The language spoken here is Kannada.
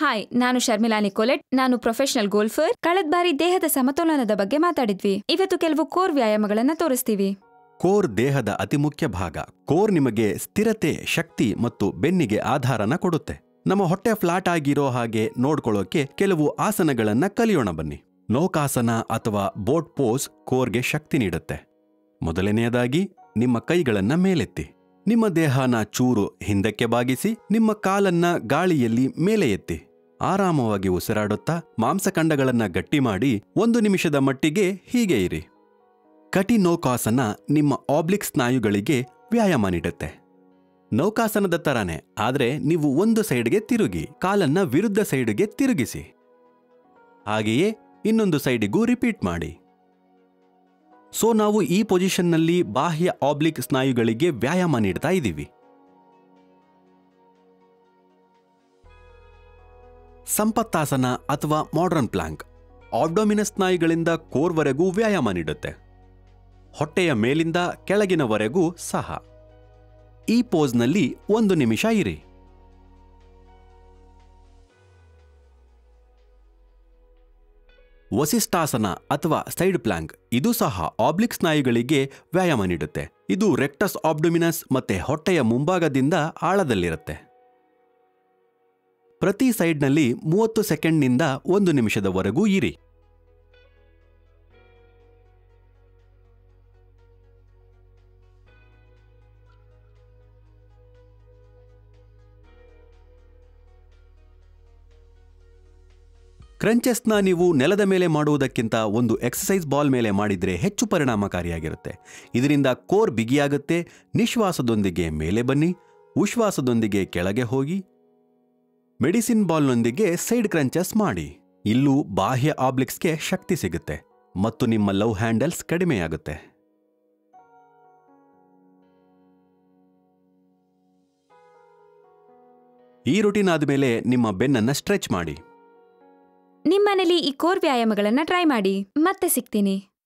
ಹಾಯ್ ನಾನು ಶರ್ಮಿಳಾ ನಿಕೋಲೆಟ್ ನಾನು ಪ್ರೊಫೆಷನಲ್ ಗೋಲ್ಫರ್ ಕಳೆದ ಬಾರಿ ದೇಹದ ಸಮತೋಲನದ ಬಗ್ಗೆ ಮಾತಾಡಿದ್ವಿ ಇವತ್ತು ಕೆಲವು ಕೋರ್ ವ್ಯಾಯಾಮಗಳನ್ನ ತೋರಿಸ್ತೀವಿ ಕೋರ್ ದೇಹದ ಅತಿ ಮುಖ್ಯ ಭಾಗ ಕೋರ್ ನಿಮಗೆ ಸ್ಥಿರತೆ ಶಕ್ತಿ ಮತ್ತು ಬೆನ್ನಿಗೆ ಆಧಾರನ ಕೊಡುತ್ತೆ ನಮ್ಮ ಹೊಟ್ಟೆ ಫ್ಲಾಟ್ ಆಗಿರೋ ಹಾಗೆ ನೋಡ್ಕೊಳ್ಳೋಕೆ ಕೆಲವು ಆಸನಗಳನ್ನ ಕಲಿಯೋಣ ಬನ್ನಿ ನೌಕಾಸನ ಅಥವಾ ಬೋಟ್ ಪೋಸ್ ಕೋರ್ಗೆ ಶಕ್ತಿ ನೀಡುತ್ತೆ ಮೊದಲನೆಯದಾಗಿ ನಿಮ್ಮ ಕೈಗಳನ್ನ ಮೇಲೆತ್ತಿ ನಿಮ್ಮ ದೇಹನ ಚೂರು ಹಿಂದಕ್ಕೆ ಬಾಗಿಸಿ ನಿಮ್ಮ ಕಾಲನ್ನ ಗಾಳಿಯಲ್ಲಿ ಮೇಲೆ ಎತ್ತಿ ಆರಾಮವಾಗಿ ಉಸಿರಾಡುತ್ತಾ ಮಾಂಸಖಂಡಗಳನ್ನ ಗಟ್ಟಿ ಮಾಡಿ ಒಂದು ನಿಮಿಷದ ಮಟ್ಟಿಗೆ ಹೀಗೆ ಇರಿ ಕಟಿ ನೌಕಾಸನ ನಿಮ್ಮ ಆಬ್ಲಿಕ್ ಸ್ನಾಯುಗಳಿಗೆ ವ್ಯಾಯಾಮ ನೀಡುತ್ತೆ ನೌಕಾಸನದ ತರಾನೇ ಆದ್ರೆ ನೀವು ಒಂದು ಸೈಡ್ಗೆ ತಿರುಗಿ ಕಾಲನ್ನ ವಿರುದ್ಧ ಸೈಡ್ಗೆ ತಿರುಗಿಸಿ ಹಾಗೆಯೇ ಇನ್ನೊಂದು ಸೈಡಿಗೂ ರಿಪೀಟ್ ಮಾಡಿ ಸೊ ನಾವು ಈ ಪೊಸಿಷನ್ನಲ್ಲಿ ಬಾಹ್ಯ ಆಬ್ಲಿಕ್ ಸ್ನಾಯುಗಳಿಗೆ ವ್ಯಾಯಾಮ ನೀಡ್ತಾ ಇದ್ದೀವಿ ಸಂಪತ್ತಾಸನ ಅಥವಾ ಮಾಡರ್ನ್ ಪ್ಲಾಂಕ್ ಆಬ್ಡೋಮಿನಸ್ ಸ್ನಾಯುಗಳಿಂದ ಕೋರ್ವರೆಗೂ ವ್ಯಾಯಾಮ ನೀಡುತ್ತೆ ಹೊಟ್ಟೆಯ ಮೇಲಿಂದ ಕೆಳಗಿನವರೆಗೂ ಸಹ ಈ ಪೋಸ್ನಲ್ಲಿ ಒಂದು ನಿಮಿಷ ಇರಿ ವಸಿಷ್ಠಾಸನ ಅಥವಾ ಸೈಡ್ ಪ್ಲಾಂಕ್ ಇದು ಸಹ ಆಬ್ಲಿಕ್ ಸ್ನಾಯುಗಳಿಗೆ ವ್ಯಾಯಾಮ ನೀಡುತ್ತೆ ಇದು ರೆಕ್ಟಸ್ ಆಬ್ಡೊಮಿನಸ್ ಮತ್ತೆ ಹೊಟ್ಟೆಯ ಮುಂಭಾಗದಿಂದ ಆಳದಲ್ಲಿರುತ್ತೆ ಪ್ರತಿ ಸೈಡ್ನಲ್ಲಿ ಮೂವತ್ತು ಸೆಕೆಂಡ್ನಿಂದ ಒಂದು ನಿಮಿಷದವರೆಗೂ ಇರಿ ಕ್ರಂಚಸ್ನ ನೀವು ನೆಲದ ಮೇಲೆ ಮಾಡುವುದಕ್ಕಿಂತ ಒಂದು ಎಕ್ಸಸೈಸ್ ಬಾಲ್ ಮೇಲೆ ಮಾಡಿದ್ರೆ ಹೆಚ್ಚು ಪರಿಣಾಮಕಾರಿಯಾಗಿರುತ್ತೆ ಇದರಿಂದ ಕೋರ್ ಬಿಗಿಯಾಗುತ್ತೆ ನಿಶ್ವಾಸದೊಂದಿಗೆ ಮೇಲೆ ಬನ್ನಿ ಉಶ್ವಾಸದೊಂದಿಗೆ ಕೆಳಗೆ ಹೋಗಿ ಮೆಡಿಸಿನ್ ಬಾಲ್ನೊಂದಿಗೆ ಸೈಡ್ ಕ್ರಂಚಸ್ ಮಾಡಿ ಇಲ್ಲೂ ಬಾಹ್ಯ ಆಬ್ಲಿಕ್ಸ್ಗೆ ಶಕ್ತಿ ಸಿಗುತ್ತೆ ಮತ್ತು ನಿಮ್ಮ ಲವ್ ಹ್ಯಾಂಡಲ್ಸ್ ಕಡಿಮೆಯಾಗುತ್ತೆ ಈ ರುಟೀನ್ ಆದಮೇಲೆ ನಿಮ್ಮ ಬೆನ್ನನ್ನ ಸ್ಟ್ರೆಚ್ ಮಾಡಿ ನಿಮ್ಮನೇಲಿ ಈ ಕೋರ್ ವ್ಯಾಯಾಮಗಳನ್ನ ಟ್ರೈ ಮಾಡಿ ಮತ್ತೆ ಸಿಗ್ತೀನಿ